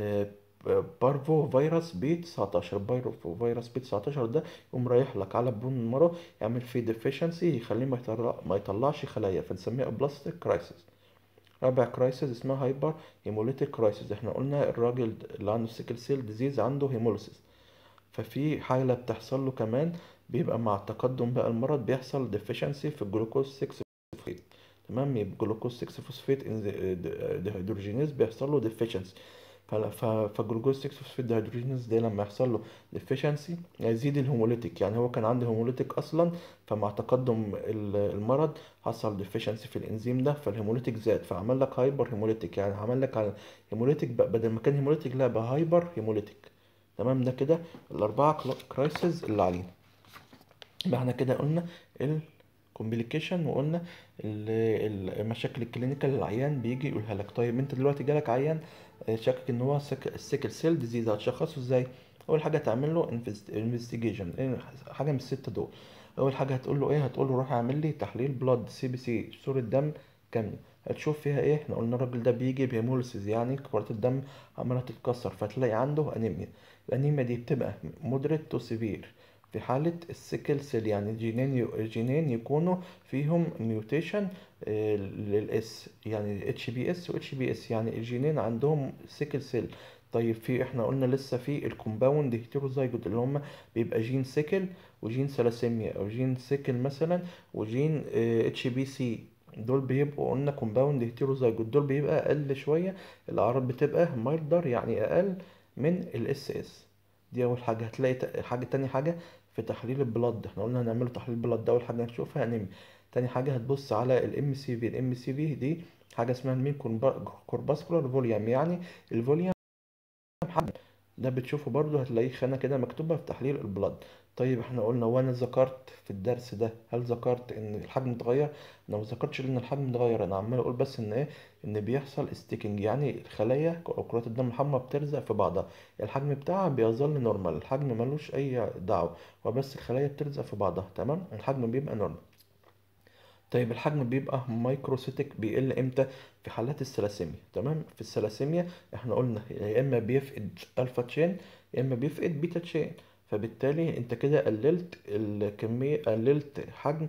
بارفو فيروس بي 19 بارفو فيروس بي 19 ده يقوم رايح لك على بون المرو يعمل فيه ديفيشنسي يخليه ما, يطلع ما يطلعش خلايا فنسميها بلاستيك كرايسيس رابع كرايسيس اسمها هايبر هيموليتيك كرايسيس احنا قلنا الراجل اللي عنده سيكل سيل ديزيز عنده هيموليسيس ففي حالة بتحصل له كمان بيبقى مع التقدم بقى المرض بيحصل ديفيشنسي في الجلوكوز 6 فوسفيت تمام يبقى جلوكوز 6 فوسفيت ديهيدروجينيز بيحصل له ديفيشنسي فالجلوكوز 6 فوسفيت ديهيدروجينيز ده لما يحصل له ديفيشنسي يزيد الهيموليتيك يعني هو كان عنده هيموليتيك اصلا فمع تقدم المرض حصل ديفيشنسي في الانزيم ده فالهيموليتيك زاد فعمل لك هايبر هيموليتيك يعني عمل لك على هيموليتيك بدل ما كان هيموليتيك لا بقى هايبر هيموليتيك تمام ده كده الاربعه كرايسز اللي علينا يبقى احنا كده قلنا الكومبليكيشن وقلنا المشاكل الكلينيكال اللي العيان بيجي يقولها لك طيب انت دلوقتي جالك عيان شاكك ان هو السيكل سيل ديزيز هتشخصه ازاي اول حاجه تعمل له انفستيجيشن حاجه من السته دول اول حاجه هتقول له ايه هتقول له روح اعمل لي تحليل بلاد سي بي سي صوره دم كامله هتشوف فيها ايه احنا قلنا الراجل ده بيجي بهيموليسيس يعني كرات الدم عماله تتكسر فتلاقي عنده انيميا الانيميا دي بتبقى مودريت تو سيفير في حالة السيكل سيل يعني الجينين الجينين يكونوا فيهم ميوتيشن للاس يعني اتش بي اس واتش بي اس يعني الجينين عندهم سيكل سيل طيب في احنا قلنا لسه في الكومباوند هيتيروزايجوت اللي هم بيبقى جين سيكل وجين ثلاسيميا او جين سيكل مثلا وجين اتش بي سي دول بيبقوا قلنا كومباوند هيتيروزايجوت دول بيبقى اقل شويه الاعراض بتبقى مايلدر يعني اقل من الاس اس دي اول حاجه هتلاقي حاجه تاني حاجه في تحليل البلد احنا قلنا هنعمله تحليل البلد ده اول حاجه هنشوفها انيميا تاني حاجه هتبص على الام سي في الام سي في دي حاجه اسمها المين كورباسكولار فوليوم يعني الفوليوم حجم ده بتشوفه برضو هتلاقيه خانه كده مكتوبه في تحليل البلد طيب احنا قلنا وانا ذكرت في الدرس ده هل ذكرت ان الحجم اتغير انا ما ذكرتش ان الحجم اتغير انا عمال اقول بس ان ايه ان بيحصل ستيكنج يعني الخلايا او كرات الدم الحمراء بتلزق في بعضها الحجم بتاعها بيظل نورمال الحجم ملوش اي دعوه وبس الخلايا بتلزق في بعضها تمام الحجم بيبقى نورمال طيب الحجم بيبقى مايكروسيتك بيقل امتى في حالات الثلاسيميا تمام في الثلاسيميا احنا قلنا يا اما بيفقد الفا تشين يا اما بيفقد بيتا تشين فبالتالي انت كده قللت الكميه قللت حجم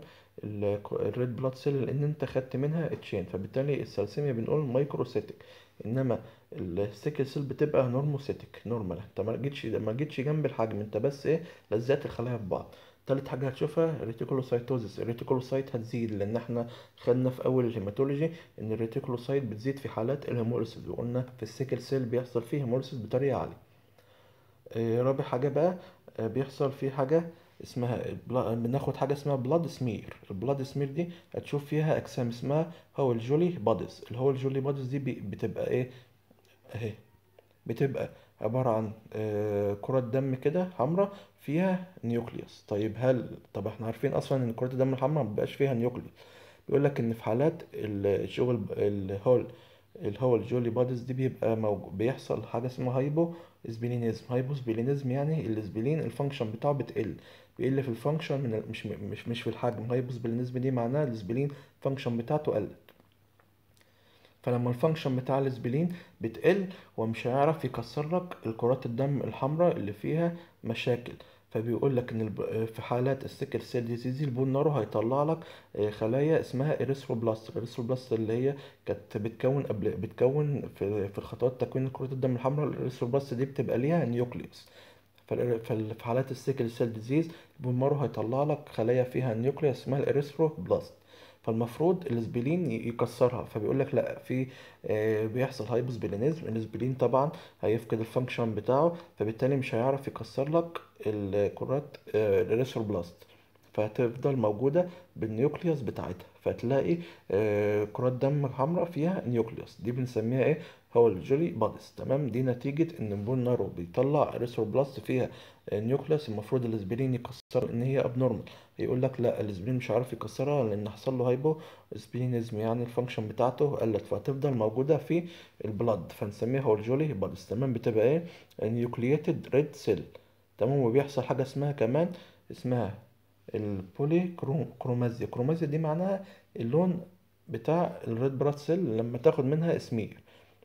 الريد بلاد سيل لان انت خدت منها تشين فبالتالي الثلاسيميا بنقول مايكروسيتك انما السيكل سيل بتبقى نورموسيتك نورمال انت ما جيتش ما جيتش جنب الحجم انت بس ايه لزقت الخلايا في بعض تالت حاجة هتشوفها ريتيكولوسايتوزيس الريتيكولوسايت هتزيد لأن احنا خدنا في أول الهيماتولوجي إن الريتيكولوسايت بتزيد في حالات الهيموليسيس وقلنا في السيكل سيل بيحصل فيه هيموليسيس بطريقة عالية آه رابع حاجة بقى آه بيحصل فيه حاجة اسمها بناخد حاجة اسمها بلاد سمير البلاد سمير دي هتشوف فيها أجسام اسمها هو الجولي بادز اللي هو الجولي بادز دي بتبقى ايه اهي بتبقى عبارة عن آه، كرات دم كده حمراء فيها نيوكليوس طيب هل طب احنا عارفين اصلا ان كرات الدم الحمراء مبيبقاش فيها نيوكليوس بيقول لك ان في حالات الشغل الهول الهول جولي بادز دي بيبقى موجود بيحصل حاجة اسمها هايبو سبلينيزم هايبو سبلينيزم يعني السبلين الفانكشن بتاعه بتقل بيقل في الفانكشن من ال- مش مش مش في الحجم هايبو سبلينيزم دي معناها السبلين فانكشن بتاعته قلت فلما الفانكشن بتاع الاسبلين بتقل هو مش هيعرف يكسر لك الكرات الدم الحمراء اللي فيها مشاكل فبيقول لك ان الب- في حالات السيكل سيل ديزيز البون مارو هيطلع لك آه، خلايا اسمها اريثروبلاست الاريثروبلاست اللي هي كانت بتكون قبل بتكون في في خطوات تكوين كرات الدم الحمراء الاريثروبلاست دي بتبقى ليها نيوكليوس فال- فال- في حالات السيكل سيل ديزيز البون مارو هيطلع لك خلايا فيها نيوكليوس اسمها الاريثروبلاست فالمفروض الاسبلين ي- يكسرها فبيقول لك لا في آه، بيحصل هايبوسبلينيزم الاسبلين طبعا هيفقد الفانكشن بتاعه فبالتالي مش هيعرف يكسر لك الكرات آه، الاريثروبلاست فهتفضل موجودة بالنيوكليوس بتاعتها فتلاقي آه، كرات دم حمراء فيها نيوكليوس دي بنسميها ايه هو الجولي بادس تمام دي نتيجة ان البون نارو بيطلع اريثروبلاست فيها آه، نيوكليوس المفروض الاسبرين يكسر ان هي ابنورمال يقول لك لا الاسبرين مش عارف يكسرها لان حصل له هايبو سبلينيزم يعني الفانكشن بتاعته قلت فهتفضل موجودة في البلد فنسميها هو الجولي بادس تمام بتبقى ايه نيوكلييتد ريد سيل تمام وبيحصل حاجة اسمها كمان اسمها البولي كرومازيا كرومازيا دي معناها اللون بتاع الريد بلاد سيل لما تاخد منها اسمير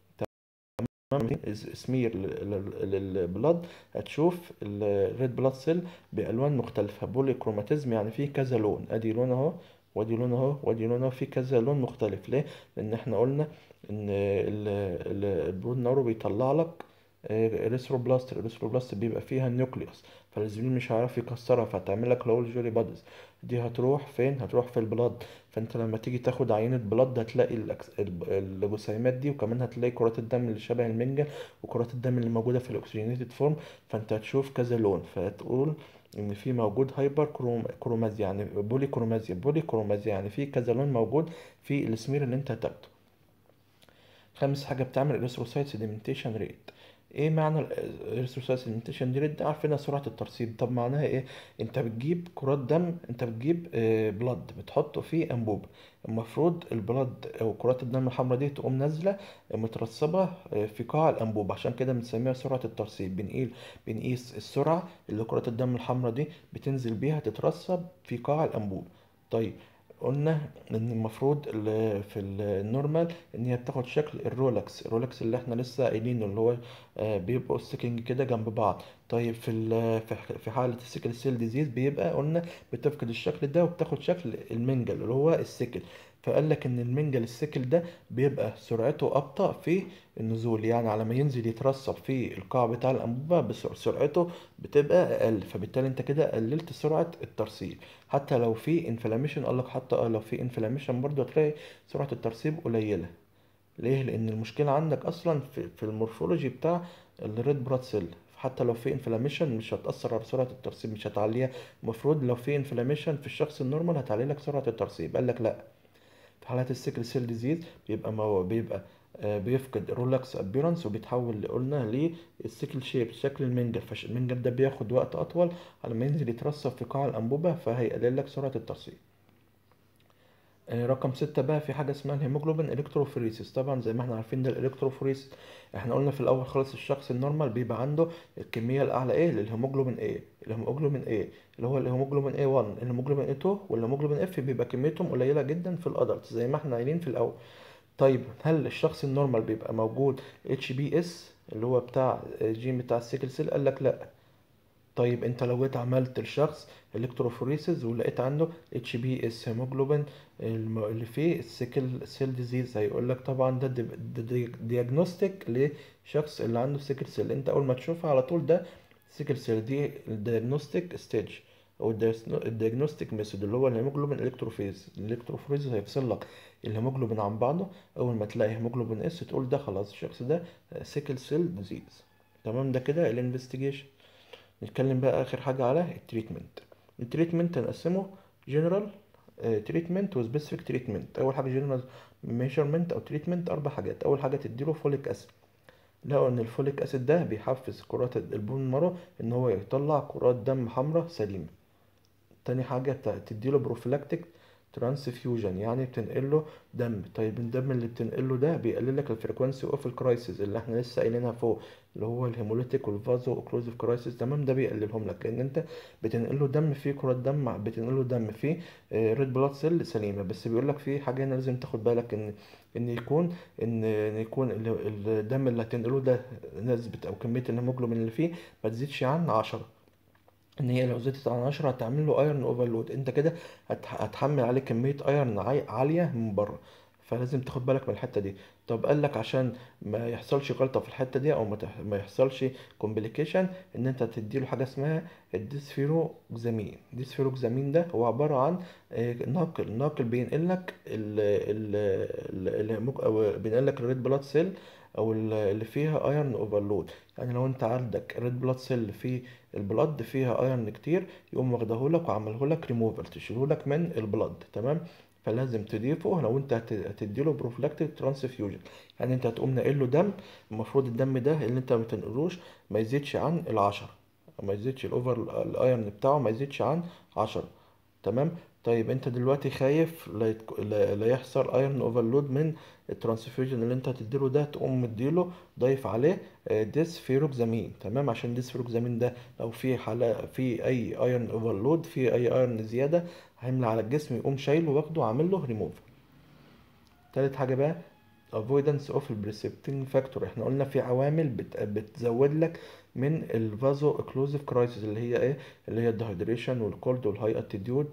تمام اسمير للبلاد هتشوف الريد بلاد سيل بألوان مختلفة بولي كروماتيزم يعني فيه كذا لون ادي لون اهو وادي لون اهو وادي لون اهو في كذا لون مختلف ليه لان احنا قلنا ان ال- ال- البون نارو بيطلع لك اريثروبلاست الاريثروبلاست بيبقى فيها النيوكليوس فالزميل مش هيعرف يكسرها فهتعمل لك لول جولي بادز دي هتروح فين هتروح في البلاد فانت لما تيجي تاخد عينة بلاد هتلاقي الأكس- الب- الجسيمات دي وكمان هتلاقي كرات الدم اللي شبه المنجل وكرات الدم اللي موجودة في الاكسجينيتد فورم فانت هتشوف كذا لون فتقول ان في موجود هايبر كروم كرومازيا يعني بولي كرومازيا بولي كرومازيا يعني في كذا لون موجود في السمير اللي انت هتاخده خامس حاجة بتعمل الاريثروسايت سيديمنتيشن ريت ايه معنى الاريثروسايت سيديمنتيشن ريت ده عارفينها سرعة الترسيب طب معناها ايه انت بتجيب كرات دم انت بتجيب بلد بتحطه في انبوبة المفروض البلد او كرات الدم الحمراء دي تقوم نازلة مترسبة آه، في قاع الانبوبة عشان كده بنسميها سرعة الترسيب بنقيل بنقيس السرعة اللي كرات الدم الحمراء دي بتنزل بيها تترسب في قاع الانبوبة طيب قلنا ان المفروض ال- في النورمال ان هي بتاخد شكل الرولكس الرولكس اللي احنا لسه قايلينه اللي هو آه، بيبقوا ستيكنج كده جنب بعض طيب في ال- في ح- في حالة السيكل سيل ديزيز بيبقى قلنا بتفقد الشكل ده وبتاخد شكل المنجل اللي هو السيكل فقال لك ان المنجل السيكل ده بيبقى سرعته ابطأ في النزول يعني على ما ينزل يترسب في القاع بتاع الانبوبة بس سرعته بتبقى اقل فبالتالي انت كده قللت سرعة الترسيب حتى لو في انفلاميشن قال لك حتى اه لو في انفلاميشن برضه هتلاقي سرعة الترسيب قليلة ليه لان المشكلة عندك اصلا في, في المورفولوجي بتاع الريد بلاد سيل حتى لو في انفلاميشن مش هتأثر على سرعة الترسيب مش هتعليها المفروض لو في انفلاميشن في الشخص النورمال هتعلي لك سرعة الترسيب قال لك لا في حالات السيكل سيل ديزيز بيبقى مو... بيبقى آه، بيفقد رولكس ابيرنس وبيتحول قلنا للسيكل شيب شكل المنجل فالمنجل ده بياخد وقت اطول على ما ينزل يترسب في قاع الانبوبه فهيقلل لك سرعه الترسيب آه، رقم ستة بقى في حاجة اسمها الهيموجلوبين الكتروفوريسيس طبعا زي ما احنا عارفين ده الالكتروفوريسيس احنا قلنا في الاول خالص الشخص النورمال بيبقى عنده الكمية الاعلى ايه للهيموجلوبين ايه الهيموجلوبين ايه اللي هو الهيموجلوبين A1 الهيموجلوبين A2 والهيموجلوبين F بيبقى كميتهم قليلة جدا في الادلت زي ما احنا قايلين في الاول طيب هل الشخص النورمال بيبقى موجود اتش بي اس اللي هو بتاع الجين بتاع السيكل سيل قال لك لا طيب انت لو جيت عملت الشخص الكتروفوريسيس ولقيت عنده اتش بي اس هيموجلوبين الم- اللي فيه السيكل سيل ديزيز هيقول لك طبعا ده دياجنوستيك لشخص اللي عنده سيكل سيل انت اول ما تشوفها على طول ده سيكل سيل دي الدياجنوستيك ستيج او الدياجنوستيك ميثود اللي هو الهيموجلوبين الكتروفيز الالكتروفوريز هيفصل لك الهيموجلوبين عن بعضه اول ما تلاقي هيموجلوبين اس تقول ده خلاص الشخص ده سيكل سيل ديزيز تمام ده كده الانفستيجيشن نتكلم بقى اخر حاجه على التريتمنت التريتمنت هنقسمه جنرال تريتمنت وسبيسيفيك تريتمنت اول حاجه جنرال ميجرمنت او تريتمنت اربع حاجات اول حاجه تديله فوليك اسيد لقوا ان الفوليك اسيد ده بيحفز كرات البون مارو ان هو يطلع كرات دم حمراء سليمه تاني حاجه بتاع- تديله بروفيلاكتيك ترانسفيوجن يعني بتنقله دم طيب الدم اللي بتنقله ده بيقلل لك الفريكوانسي اوف الكرايسيس اللي احنا لسه قايلينها فوق اللي هو الهيموليتيك والفازو اوكلوزيف كرايسيس تمام ده بيقللهم لك لان انت بتنقله دم فيه كرات دم بتنقله دم فيه ريد بلاد سيل سليمه بس بيقول لك في حاجه هنا لازم تاخد بالك ان ان يكون ان ان يكون ال- الدم اللي هتنقله ده نسبه او كميه الهيموجلوبين اللي فيه ما تزيدش عن 10 ان هي لو زادت عن 10 هتعمل له ايرون اوفرلود انت كده هت- هتحمل عليه كميه ايرون عاليه من بره فلازم تاخد بالك من الحته دي طب قال لك عشان ما يحصلش غلطه في الحته دي او ما تح- ما يحصلش كومبليكيشن ان انت تديله حاجه اسمها الديسفيروكزامين الديسفيروكزامين ده هو عباره عن آه، ناقل ناقل بينقل لك ال ال ال ال- او بينقل لك الريد بلاد سيل او ال- اللي فيها ايرون اوفرلود يعني لو انت عندك ريد بلاد سيل في البلد فيها ايرون كتير يقوم واخدهولك وعملهولك ريموفر تشيلهولك من البلد تمام فلازم تضيفه لو انت هت- هتديله بروفلاكتيك ترانسفيوجن يعني انت هتقوم ناقله دم المفروض الدم ده اللي انت ما تنقلوش ما يزيدش عن العشرة ما يزيدش الاوفر الايرون بتاعه ما يزيدش عن عشرة تمام طيب انت دلوقتي خايف لا, يتك... لا... لا يحصل ايرون اوفرلود من الترانسفيوجن اللي انت هتديله ده تقوم مديله ضايف عليه ديسفيروكزامين تمام عشان ديسفيروكزامين ده لو في حالة في اي ايرون اوفرلود في اي ايرون زيادة هيملى على الجسم يقوم شايله واخده عامل له ريموف تالت حاجة بقى avoidance of precipitating factor احنا قلنا في عوامل بت... بتزود لك من الفازو اوكلوزيف كرايسيس اللي هي ايه اللي هي الدهيدريشن والكولد والهاي اتيتيود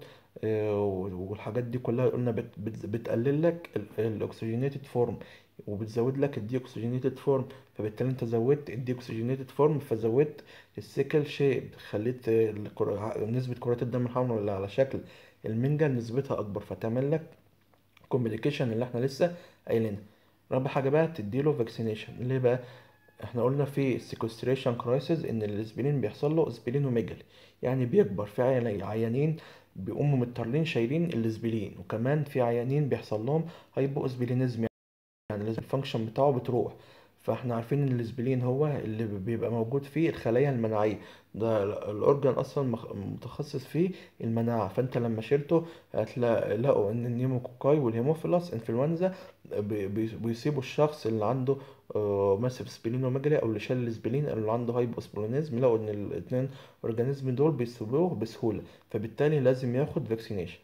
والحاجات دي كلها قلنا بت... بت... بتقلل لك الاكسجينيتد فورم وبتزود لك الدي اوكسجينيتد فورم فبالتالي انت زودت الدي اوكسجينيتد فورم فزودت السيكل شيب خليت الكرة... نسبة كرات الدم الحمراء اللي على شكل المنجل نسبتها اكبر فتعمل لك كومبليكيشن اللي احنا لسه قايلينها رابع حاجه بقى تديله فاكسينيشن ليه بقى احنا قلنا في السيكوستريشن كرايسيس ان الاسبرين بيحصل له اسبرينوميجالي يعني بيكبر في عيان- عيانين بيقوموا مضطرين شايلين الاسبرين وكمان في عيانين بيحصل لهم هايبو اسبرينيزم يعني لازم الفانكشن بتاعه بتروح فاحنا عارفين ان الاسبلين هو اللي بيبقى موجود فيه الخلايا المناعيه ده الاورجان اصلا مخ- متخصص في المناعه فانت لما شلته هتلاقوا ان النيموكوكاي والهيموفيلوس انفلونزا بي- بي- بيصيبوا الشخص اللي عنده ماسيف سبلينوميجالي او اللي شال الاسبلين او اللي عنده هايبوسبلينيزم لقوا ان الاثنين اورجانيزم دول بيصيبوه بسهوله فبالتالي لازم ياخد فاكسينيشن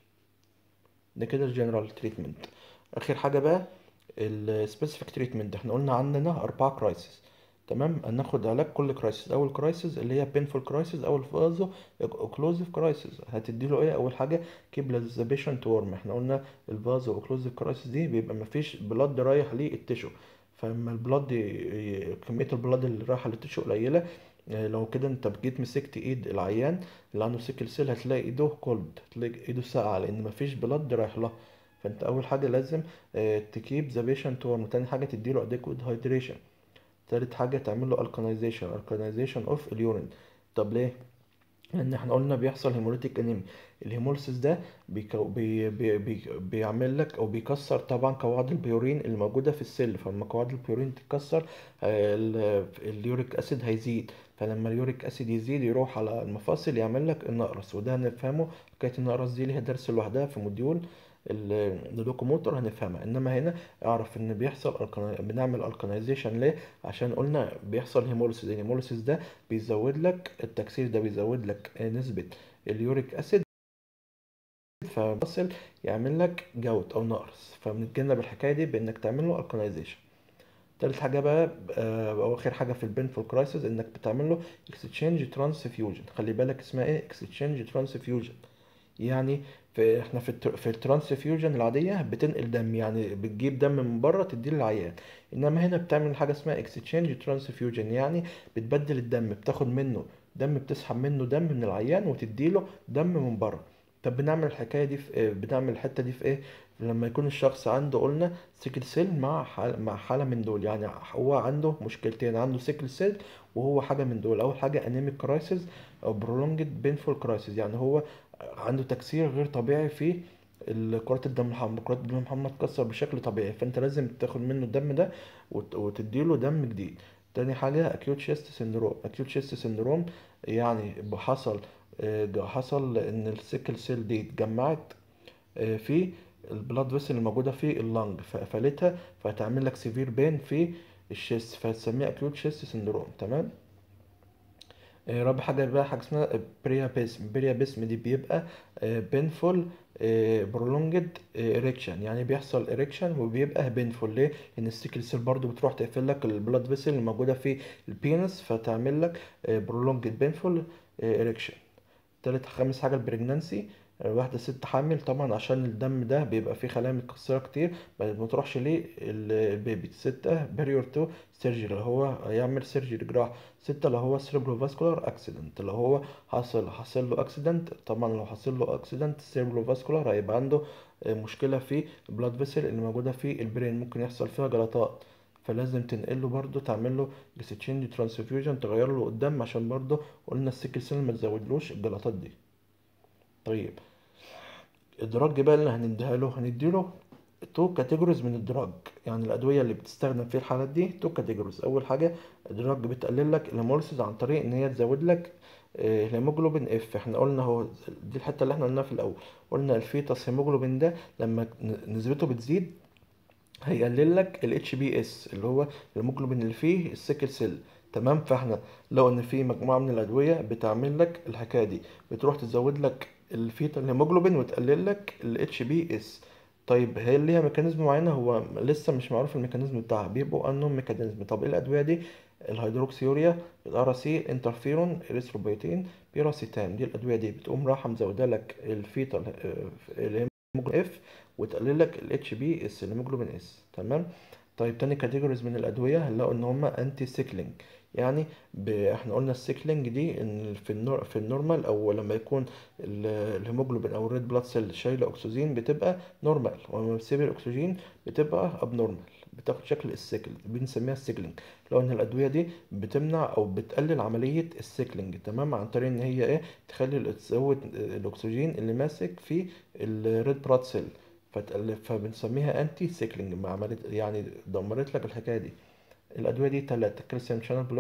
ده كده الجنرال تريتمنت اخر حاجه بقى السبيسيفيك تريتمنت احنا قلنا عندنا اربعه كرايسيس تمام هناخد علاج كل كرايسيس اول كرايسيس اللي هي بينفول كرايسيس او الفازو اوكلوزيف كرايسيس هتديله ايه اول حاجه كيب ذا بيشنت ورم احنا قلنا الفازو اوكلوزيف كرايسيس دي بيبقى مفيش بلاد رايح للتشو فاما البلاد ي- كميه البلاد اللي رايحه للتشو قليله آه، لو كده انت جيت مسكت ايد العيان اللي عنده سيكل سيل هتلاقي ايده كولد هتلاقي ايده ساقعه لان مفيش بلاد رايح لها فانت اول حاجه لازم تكيب ذا بيشنت ورم وتاني حاجه تديله اديكويت هايدريشن تالت حاجه تعمل له الكالينايزيشن الكالينايزيشن اوف اليورين طب ليه لان احنا قلنا بيحصل هيموليتيك انيميا الهيموليسيس ده بيكو بي بي بي بيعمل لك او بيكسر طبعا قواعد البيورين اللي موجوده في السيل فلما قواعد البيورين تتكسر آه، ال- اليوريك اسيد هيزيد فلما اليوريك اسيد يزيد يروح على المفاصل يعمل لك النقرس وده هنفهمه حكايه النقرس دي ليها درس لوحدها في موديول ال- اللوكوموتور هنفهمها انما هنا اعرف ان بيحصل الكنا- بنعمل الكانيزيشن ليه عشان قلنا بيحصل هيموليسيس الهيموليسيس ده بيزود لك التكسير ده بيزود لك نسبة اليوريك اسيد فبصل يعمل لك جوت او نقرس فبنتجنب الحكايه دي بانك تعمل له الكانيزيشن تالت حاجه بقى آه، او اخر حاجه في البينفول كرايسيس انك بتعمل له اكستشينج ترانسفيوجن خلي بالك اسمها ايه اكستشينج ترانسفيوجن يعني في احنا في التر... في الترانسفيوجن العاديه بتنقل دم يعني بتجيب دم من بره تديه للعيان انما هنا بتعمل حاجه اسمها اكستشينج ترانسفيوجن يعني بتبدل الدم بتاخد منه دم بتسحب منه دم من العيان وتديله دم من بره طب بنعمل الحكايه دي في إيه؟ بنعمل الحته دي في ايه لما يكون الشخص عنده قلنا سيكل سيل مع حال مع حاله من دول يعني هو عنده مشكلتين عنده سيكل سيل وهو حاجه من دول اول حاجه انيميك كرايسيس او برولونجد بينفول كرايسيس يعني هو عنده تكسير غير طبيعي في ال- كرات الدم الحمراء كرات الدم الحمراء تتكسر بشكل طبيعي فانت لازم تاخد منه الدم ده وت- وتديله دم جديد تاني حاجة acute chest syndrome acute chest syndrome يعني حصل آه، حصل ان السيكل سيل دي اتجمعت آه، في البلاد فيسل الموجودة في اللنج فقفلتها فهتعمل لك سيفير بين في الشيست فهتسميها acute chest syndrome تمام آه، رابع حاجة بقى حاجة اسمها بريابيسم بريابيسم دي بيبقى بينفول برولونجد اريكشن يعني بيحصل اريكشن وبيبقى بينفول ليه لان السيكل سيل برضو بتروح تقفل لك البلاد فيسل الموجودة في البينس فتعمل لك برولونجد بينفول اريكشن تالت خامس حاجة البريجنانسي واحدة ست حامل طبعا عشان الدم ده بيبقى فيه خلايا متكسرة كتير ما تروحش للبيبي ستة بريور تو سيرجري اللي هو هيعمل سيرجري جراح ستة اللي هو سيربرو فاسكولار اكسيدنت اللي هو حصل حصل له اكسيدنت طبعا لو حصل له اكسيدنت سيربرو فاسكولار هيبقى عنده مشكلة في البلاد فيسل اللي موجودة في البرين ممكن يحصل فيها جلطات فلازم تنقله برضو تعمل له اكسشينج ترانسفيوجن تغير له قدام عشان برضو قلنا السيكل سيل ما تزودلوش الجلطات دي طيب الدراج بقى اللي هنديها له هنديله تو كاتيجوريز من الدراج يعني الادويه اللي بتستخدم في الحالات دي تو كاتيجوريز اول حاجه الدراج بتقلل لك الهيموليسيس عن طريق ان هي تزود لك الهيموجلوبين اف احنا قلنا هو دي الحته اللي احنا قلناها في الاول قلنا الفيتس هيموجلوبين ده لما نسبته بتزيد هيقلل لك الاتش بي اس اللي هو الهيموجلوبين اللي فيه السيكل سيل تمام فاحنا لو ان في مجموعه من الادويه بتعمل لك الحكايه دي بتروح تزود لك الفيتال هيموجلوبين وتقلل لك الاتش بي اس طيب هي ليها ميكانيزم معينه هو لسه مش معروف الميكانيزم بتاعها بيبقوا انهم ميكانيزم طب ايه الادويه دي الهيدروكسيوريا الاراسي انترفيرون اريثروبيتين بيراسيتام دي الادويه دي بتقوم رايحه مزوده لك الفيتال الهيموجلوبين اف وتقلل لك الاتش بي اس الهيموجلوبين اس تمام طيب تاني كاتيجوريز من الادويه هنلاقوا ان هما انتي سيكلينج يعني ب... احنا قلنا السيكلينج دي ان في النور... في النورمال او لما يكون الهيموجلوبين او الريد بلاد سيل شايله اكسجين بتبقى نورمال ولما بتسيب الاكسجين بتبقى ابنورمال بتاخد شكل السيكل بنسميها السيكلينج لو ان الادويه دي بتمنع او بتقلل عمليه السيكلينج تمام عن طريق ان هي ايه تخلي تزود الاكسجين اللي ماسك في الريد بلاد سيل فبنسميها انتي سيكلينج عملت يعني دمرت لك الحكايه دي الادويه دي ثلاثه كالسيوم شانل